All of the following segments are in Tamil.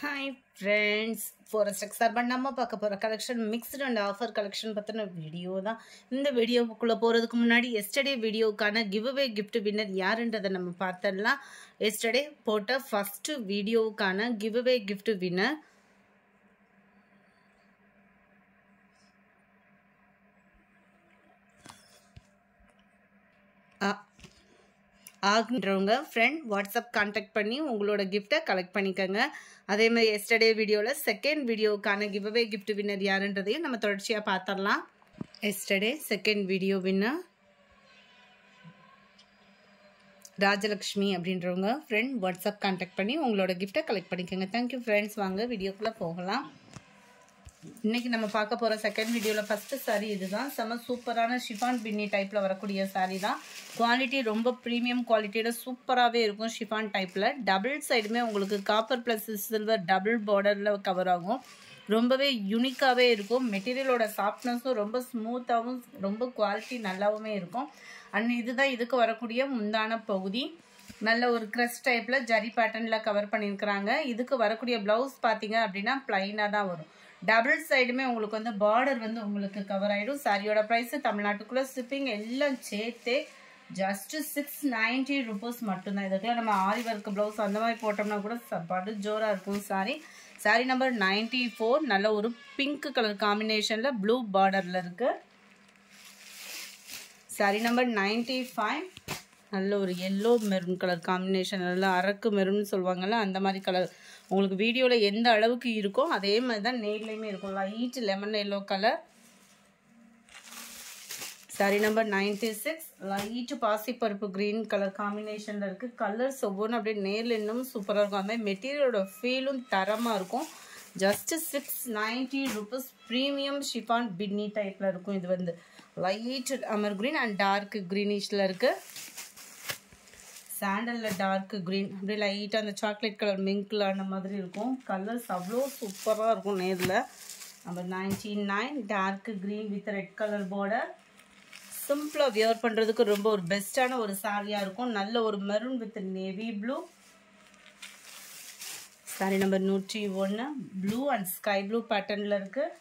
ஹாய் ஃப்ரெண்ட்ஸ் ஃபாரஸ்ட் எக்ஸார்பாக நம்ம பார்க்க போகிற collection mixed and offer collection பற்றின வீடியோ தான் இந்த வீடியோக்குள்ளே போகிறதுக்கு முன்னாடி எஸ்டர்டே வீடியோக்கான கிவ் அவே கிஃப்ட் வின்னர் யாருன்றதை நம்ம பார்த்துடலாம் எஸ்டர்டே போட்ட ஃபஸ்ட்டு வீடியோவுக்கான கிவ் அவே கிஃப்ட் வின்னர் ஆகுன்றவங்க ஃப்ரெண்ட் வாட்ஸ்அப் கான்டாக்ட் பண்ணி உங்களோட கிஃப்ட்டை கலெக்ட் பண்ணிக்கோங்க அதே மாதிரி எஸ்டர்டே வீடியோவில் செகண்ட் வீடியோக்கான கிவ்அவே கிஃப்ட் வின்னர் யாருன்றதையும் நம்ம தொடர்ச்சியாக பார்த்துடலாம் yesterday second video winner Rajalakshmi அப்படின்றவங்க ஃப்ரெண்ட் வாட்ஸ்அப் கான்டாக்ட் பண்ணி உங்களோட கிஃப்ட்டை கலெக்ட் பண்ணிக்கோங்க தேங்க்யூ ஃப்ரெண்ட்ஸ் வாங்க வீடியோக்குள்ளே போகலாம் இன்னைக்கு நம்ம பார்க்க போகிற செகண்ட் வீடியோவில் ஃபஸ்ட்டு சாரீ இதுதான் செம்ம சூப்பரான ஷிஃபான் பின்னி டைப்பில் வரக்கூடிய சாரீ தான் குவாலிட்டி ரொம்ப ப்ரீமியம் குவாலிட்டியோட சூப்பராகவே இருக்கும் ஷிஃபான் டைப்பில் டபுள் சைடுமே உங்களுக்கு காப்பர் ப்ளஸ் சில்வர் டபுள் பார்டரில் கவர் ஆகும் ரொம்பவே யூனிக்காகவே இருக்கும் மெட்டீரியலோட சாஃப்ட்னஸும் ரொம்ப ஸ்மூத்தாகவும் ரொம்ப குவாலிட்டி நல்லாவுமே இருக்கும் அண்ட் இதுதான் இதுக்கு வரக்கூடிய முந்தான பகுதி நல்ல ஒரு க்ரஷ் டைப்பில் ஜரி பேட்டர்னில் கவர் பண்ணியிருக்கிறாங்க இதுக்கு வரக்கூடிய ப்ளவுஸ் பார்த்தீங்க அப்படின்னா ப்ளைனாக தான் வரும் டபுள் சைடுமே உங்களுக்கு வந்து பார்டர் வந்து உங்களுக்கு கவர் ஆகிடும் சாரியோட ப்ரைஸு தமிழ்நாட்டுக்குள்ளே ஷிப்பிங் எல்லாம் சேர்த்தே ஜஸ்ட்டு சிக்ஸ் நைன்ட்டி ருபீஸ் மட்டும்தான் இதுக்குள்ள நம்ம ஆரி ஒர்க் ப்ளவுஸ் அந்த மாதிரி போட்டோம்னா கூட படு ஜோராக இருக்கும் sari sari number ninety four நல்ல ஒரு பிங்க் கலர் காம்பினேஷனில் ப்ளூ பார்டரில் இருக்குது சாரி நம்பர் நைன்ட்டி ஃபைவ் நல்ல ஒரு எல்லோ மெரூன் கலர் காம்பினேஷன் நல்ல அரக்கு மெரூன் சொல்லுவாங்கள்ல அந்த மாதிரி கலர் உங்களுக்கு வீடியோவில் எந்த அளவுக்கு இருக்கோ அதே மாதிரி தான் நேர்லேயுமே இருக்கும் light lemon yellow colour sari number ninety six light பாசிப்பருப்பு க்ரீன் கலர் காம்பினேஷனில் இருக்குது கலர்ஸ் ஒவ்வொன்றும் அப்படியே நேரில் இன்னும் சூப்பராக இருக்கும் அதுமாதிரி மெட்டீரியலோட ஃபீலும் தரமாக இருக்கும் just six ninety rupees premium chiffon பின்னி டைப்பில் இருக்கும் இது வந்து லைட் அமர் க்ரீன் அண்ட் டார்க் க்ரீனிஷில் இருக்குது சாண்டலில் டார்க் க்ரீன் அப்படியே லைட்டாக அந்த சாக்லேட் கலர் மிங்க்கில் அந்த மாதிரி இருக்கும் கலர்ஸ் அவ்வளோ சூப்பராக இருக்கும் நேரில் number ninety nine dark green with red colour border சிம்பிளாக வியர் பண்ணுறதுக்கு ரொம்ப ஒரு பெஸ்ட்டான ஒரு சாரியாக இருக்கும் நல்ல ஒரு maroon with navy blue sari number நூற்றி ஒன்று ப்ளூ அண்ட் ஸ்கை ப்ளூ பேட்டர்னில் இருக்குது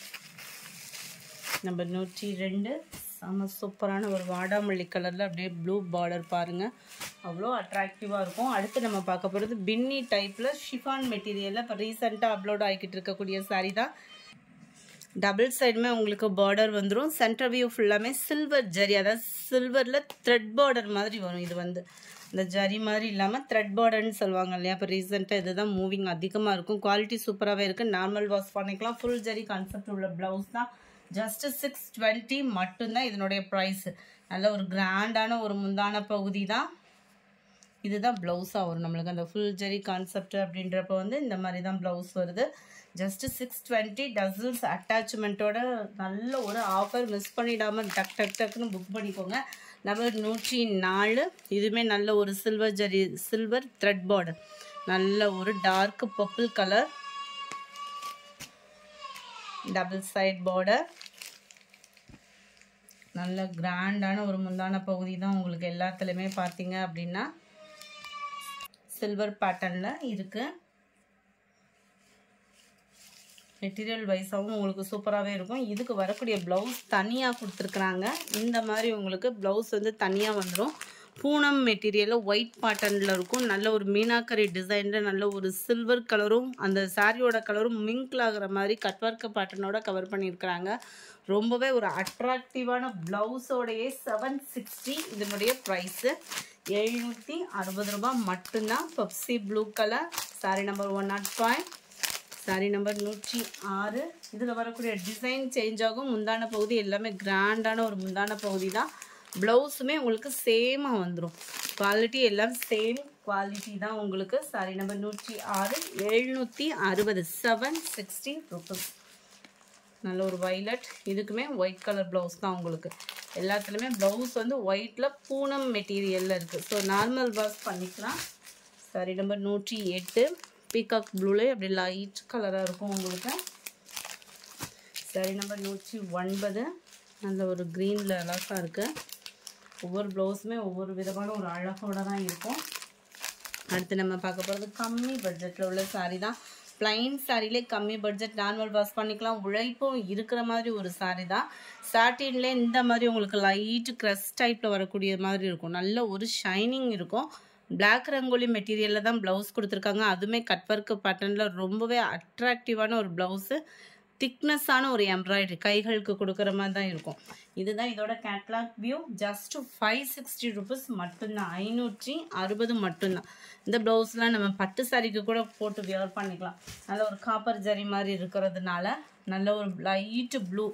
நம்பர் நூற்றி ரெண்டு செம்ம சூப்பரான ஒரு வாடாமல்லி கலரில் அப்படியே ப்ளூ பார்டர் பாருங்கள் அவ்வளோ அட்ராக்டிவாக இருக்கும் அடுத்து நம்ம பார்க்க போகிறது பின்னி டைப்பில் ஷிஃபான் மெட்டீரியலில் இப்போ ரீசெண்டாக அப்லோட் ஆகிக்கிட்டு இருக்கக்கூடிய சாரீ தான் டபுள் சைடுமே உங்களுக்கு பார்டர் வந்துடும் சென்டர் வியூ ஃபுல்லாமே சில்வர் ஜரி அதாவது சில்வரில் த்ரெட் பார்டர் மாதிரி வரும் இது வந்து இந்த ஜரி மாதிரி இல்லாமல் த்ரெட் பார்டர்னு சொல்லுவாங்க இல்லையா இப்போ ரீசெண்டாக இதுதான் மூவிங் அதிகமாக இருக்கும் குவாலிட்டி சூப்பராகவே இருக்குது நார்மல் வாஷ் பண்ணிக்கலாம் ஃபுல் ஜரி கான்செப்ட் உள்ள ப்ளவுஸ் தான் ஜஸ்ட்டு சிக்ஸ் டுவெண்ட்டி மட்டும்தான் இதனுடைய ப்ரைஸு நல்ல ஒரு கிராண்டான ஒரு முந்தான பகுதி தான் இதுதான் ப்ளவுஸாக வரும் நம்மளுக்கு அந்த ஃபுல் ஜெரி கான்செப்ட் அப்படின்றப்ப வந்து இந்த மாதிரி தான் ப்ளவுஸ் வருது ஜஸ்ட்டு சிக்ஸ் டுவெண்ட்டி டசல்ஸ் அட்டாச்மெண்ட்டோட நல்ல ஒரு ஆஃபர் மிஸ் பண்ணிடாமல் டக் டக் டக்குன்னு புக் பண்ணிக்கோங்க நம்பர் நூற்றி நாலு இதுவுமே நல்ல ஒரு silver zari silver thread border நல்ல ஒரு dark purple colour double side border நல்ல கிராண்டான ஒரு முந்தான பகுதி தான் உங்களுக்கு எல்லாத்துலேயுமே பார்த்தீங்க அப்படின்னா சில்வர் பேட்டர்னில் இருக்குது மெட்டீரியல் வைஸாகவும் உங்களுக்கு சூப்பராகவே இருக்கும் இதுக்கு வரக்கூடிய ப்ளவுஸ் தனியாக கொடுத்துருக்குறாங்க இந்த மாதிரி உங்களுக்கு ப்ளவுஸ் வந்து தனியாக வந்துடும் பூனம் மெட்டீரியலில் ஒயிட் பேட்டர்னில் இருக்கும் நல்ல ஒரு மீனாக்கரி டிசைனில் நல்ல ஒரு சில்வர் கலரும் அந்த சாரியோட கலரும் மிங்கிள் ஆகிற மாதிரி கட்வர்க்க பேட்டர்னோட கவர் பண்ணியிருக்கிறாங்க ரொம்பவே ஒரு அட்ராக்டிவான ப்ளவுஸோடையே செவன் சிக்ஸ்டி இதனுடைய ப்ரைஸு எழுநூற்றி அறுபது ரூபா மட்டும்தான் Pepsi blue colour sari number one nought five sari number நூற்றி ஆறு இதில் வரக்கூடிய டிசைன் சேஞ்ச் ஆகும் முந்தான பகுதி எல்லாமே கிராண்டான ஒரு முந்தான பகுதி தான் ப்ளவுஸுமே உங்களுக்கு சேமாக வந்துடும் குவாலிட்டி எல்லாம் சேம் குவாலிட்டி தான் உங்களுக்கு சாரி நம்பர் நூற்றி ஆறு எழுநூற்றி அறுபது செவன் சிக்ஸ்டி ருபீஸ் நல்ல ஒரு வைலட் இதுக்குமே ஒயிட் கலர் ப்ளவுஸ் தான் உங்களுக்கு எல்லாத்துலேயுமே ப்ளவுஸ் வந்து ஒயிட்டில் பூனம் மெட்டீரியலில் இருக்குது ஸோ நார்மல் வாஷ் பண்ணிக்கலாம் சாரி நம்பர் நூற்றி எட்டு பீகாக் ப்ளூலே அப்படி லைட் கலராக இருக்கும் உங்களுக்கு சாரி நம்பர் நூற்றி ஒன்பது நல்ல ஒரு க்ரீனில் அழகாக இருக்குது ஒவ்வொரு ப்ளவுஸுமே ஒவ்வொரு விதமான ஒரு அழகோட தான் இருக்கும் அடுத்து நம்ம பார்க்க போகிறது கம்மி பட்ஜெட்டில் உள்ள சாரீ தான் பிளைன் சாரிலே கம்மி பட்ஜெட் நார்மல் வாஷ் பண்ணிக்கலாம் உழைப்பும் இருக்கிற மாதிரி ஒரு சாரி தான் சாட்டின்லே இந்த மாதிரி உங்களுக்கு லைட் க்ரஸ் டைப்பில் வரக்கூடிய மாதிரி இருக்கும் நல்ல ஒரு ஷைனிங் இருக்கும் பிளாக் ரங்கோலி மெட்டீரியலில் தான் ப்ளவுஸ் கொடுத்துருக்காங்க அதுவுமே கட் ஒர்க் பேட்டர்னில் ரொம்பவே அட்ராக்டிவான ஒரு ப்ளவுஸு திக்னஸான ஒரு எம்ப்ராய்டரி கைகளுக்கு கொடுக்குற மாதிரி தான் இருக்கும் இதுதான் இதோட catalogue view just five sixty rupees மட்டும்தான் ஐநூற்றி அறுபது மட்டும்தான் இந்த ப்ளவுஸ்லாம் நம்ம பட்டு சாரிக்கு கூட போட்டு வியர் பண்ணிக்கலாம் நல்ல ஒரு காப்பர் ஜரி மாதிரி இருக்கிறதுனால நல்ல ஒரு light blue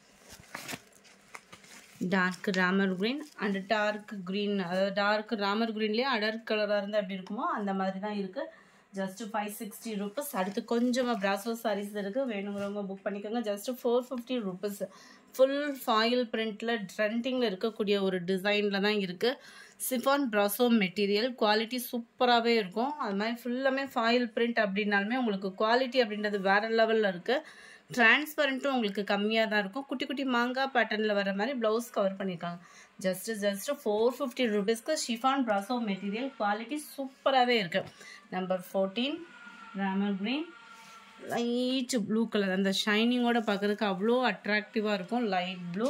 dark Ramar green and dark green அதாவது டார்க் ராமர் க்ரீன்லேயே அடர் கலராக இருந்தால் எப்படி இருக்குமோ அந்த மாதிரி தான் இருக்குது ஜஸ்ட் ஃபைவ் சிக்ஸ்டி ருபீஸ் அடுத்து கொஞ்சமாக பிராசோ சாரீஸ் இருக்குது வேணுங்கிறவங்க புக் பண்ணிக்கோங்க just four fifty rupees full foil பிரிண்டில் ட்ரெண்டிங்கில் இருக்கக்கூடிய ஒரு டிசைனில் தான் இருக்குது சிஃபான் ப்ராசோ மெட்டீரியல் குவாலிட்டி சூப்பராகவே இருக்கும் அது மாதிரி ஃபுல்லாமே ஃபாயில் பிரிண்ட் அப்படின்னாலுமே உங்களுக்கு குவாலிட்டி அப்படின்றது வேறு லெவலில் இருக்குது டிரான்ஸ்பரண்ட்டும் உங்களுக்கு கம்மியாக தான் இருக்கும் குட்டி குட்டி மாங்காய் பேட்டர்னில் வர மாதிரி ப்ளவுஸ் கவர் பண்ணியிருக்காங்க ஜஸ்ட் ஜஸ்ட் ஃபோர் ஃபிஃப்டி ருபீஸ்க்கு ஷிஃபான் ப்ராசோ மெட்டீரியல் குவாலிட்டி சூப்பராகவே இருக்குது number fourteen Ramar green light blue colour அந்த ஷைனிங்கோட பார்க்குறதுக்கு அவ்வளோ அட்ராக்டிவாக இருக்கும் light blue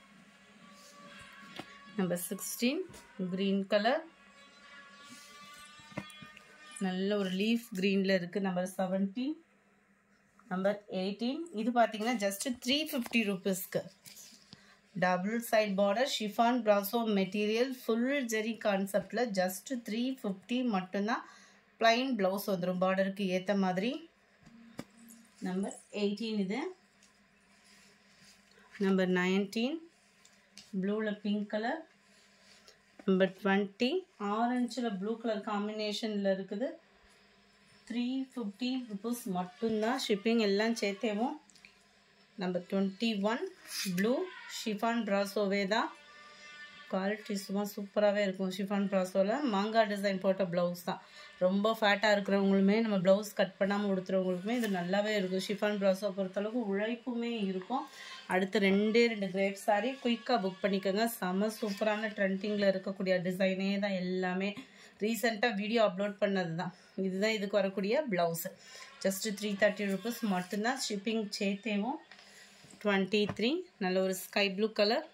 number sixteen green colour நல்ல ஒரு லீஃப் க்ரீனில் இருக்குது நம்பர் செவன்டீன் நம்பர் எயிட்டீன் இது பார்த்தீங்கன்னா ஜஸ்ட் த்ரீ ஃபிஃப்டி ருபீஸ்க்கு double side border chiffon brasso material full zari கான்செப்டில் ஜஸ்ட் த்ரீ ஃபிஃப்டி மட்டும்தான் ப்ளைன் ப்ளவுஸ் வந்துடும் பார்டருக்கு ஏற்ற மாதிரி நம்பர் எயிட்டீன் இது நம்பர் நைன்டீன் ப்ளூவில் பிங்க் கலர் நம்பர் டுவெண்ட்டி ஆரஞ்சில் ப்ளூ கலர் காம்பினேஷனில் இருக்குது த்ரீ ஃபிஃப்டி ருபீஸ் மட்டும்தான் ஷிப்பிங் எல்லாம் சேர்த்தேவும் number twenty one blue chiffon ப்ராசோவே தான் குவாலிட்டி சும்மா சூப்பராகவே இருக்கும் ஷிஃபான் ப்ராசோவில் மாங்காய் டிசைன் போட்ட ப்ளவுஸ் தான் ரொம்ப ஃபேட்டாக இருக்கிறவங்களுமே நம்ம ப்ளவுஸ் கட் பண்ணாமல் கொடுத்துறவங்களுக்குமே இது நல்லாவே இருக்கும் ஷிஃபான் ப்ராசோ பொறுத்தளவுக்கு உழைப்புமே இருக்கும் அடுத்து ரெண்டே ரெண்டு கிரேப் சாரி குயிக்காக புக் பண்ணிக்கோங்க செம சூப்பரான ட்ரெண்டிங்கில் இருக்கக்கூடிய டிசைனே தான் எல்லாமே ரீசெண்டாக வீடியோ அப்லோட் பண்ணது தான் இதுதான் இதுக்கு வரக்கூடிய blouse just three thirty rupees மட்டும்தான் ஷிப்பிங் சேர்த்தேவும் டுவெண்ட்டி த்ரீ நல்ல ஒரு sky blue colour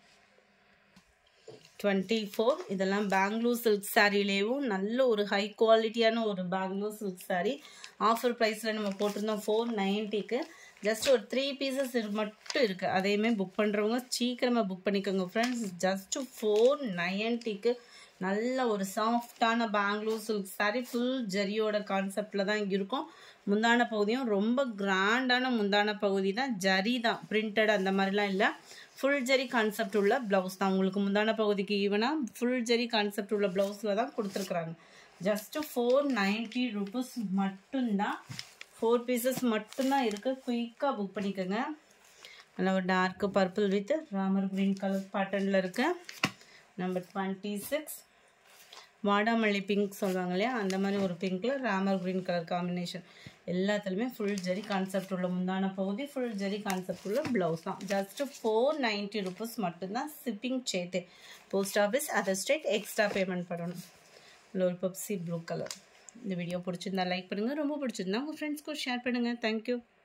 twenty four இதெல்லாம் பெங்களூர் சில்க் சாரீலேயும் நல்ல ஒரு ஹை குவாலிட்டியான ஒரு பெங்களூர் சில்க் சாரீ ஆஃபர் ப்ரைஸில் நம்ம போட்டிருந்தோம் ஃபோர் நைன்ட்டிக்கு ஜஸ்ட் ஒரு த்ரீ பீசஸ் மட்டும் இருக்குது அதையுமே புக் பண்ணுறவங்க சீக்கிரமாக புக் பண்ணிக்கோங்க ஃப்ரெண்ட்ஸ் ஜஸ்ட்டு ஃபோர் நைன்ட்டிக்கு நல்ல ஒரு சாஃப்டான பெங்களூர் சில்க் சாரீ ஃபுல் ஜரியோட கான்செப்டில் தான் இருக்கும் முந்தான பகுதியும் ரொம்ப கிராண்டான முந்தான பகுதி தான் ஜரி தான் பிரிண்டட் அந்த மாதிரிலாம் இல்லை ஃபுல் ஜரி கான்செப்ட் உள்ள ப்ளவுஸ் தான் உங்களுக்கு முந்தான பகுதிக்கு ஈவனாக ஃபுல் ஜரி கான்செப்ட் உள்ள ப்ளவுஸில் தான் கொடுத்துருக்குறாங்க ஜஸ்ட்டு ஃபோர் நைன்ட்டி ருபீஸ் மட்டும்தான் ஃபோர் பீசஸ் மட்டும்தான் இருக்குது குயிக்காக புக் பண்ணிக்கோங்க நல்ல ஒரு dark purple with Ramar green colour பேட்டர்னில் இருக்குது நம்பர் டுவெண்ட்டி சிக்ஸ் வாடாமல்லி பிங்க் சொல்லுவாங்க இல்லையா அந்த மாதிரி ஒரு பிங்க்கில் ராமர் க்ரீன் கலர் காம்பினேஷன் எல்லாத்துலேயுமே ஃபுல் ஜெரி கான்செப்ட் உள்ள முந்தான பகுதி ஃபுல் ஜெரி கான்செப்ட் உள்ள ப்ளவுஸ் தான் ஜஸ்ட்டு ஃபோர் நைன்ட்டி ருபீஸ் மட்டும்தான் ஷிப்பிங் சேர்த்து post office other state extra payment பண்ணணும் இல்லை ஒரு பப்சி ப்ளூ கலர் இந்த வீடியோ பிடிச்சிருந்தா லைக் பண்ணுங்கள் ரொம்ப பிடிச்சிருந்தா உங்கள் ஃப்ரெண்ட்ஸ்க்கும் ஷேர் பண்ணுங்கள் தேங்க்யூ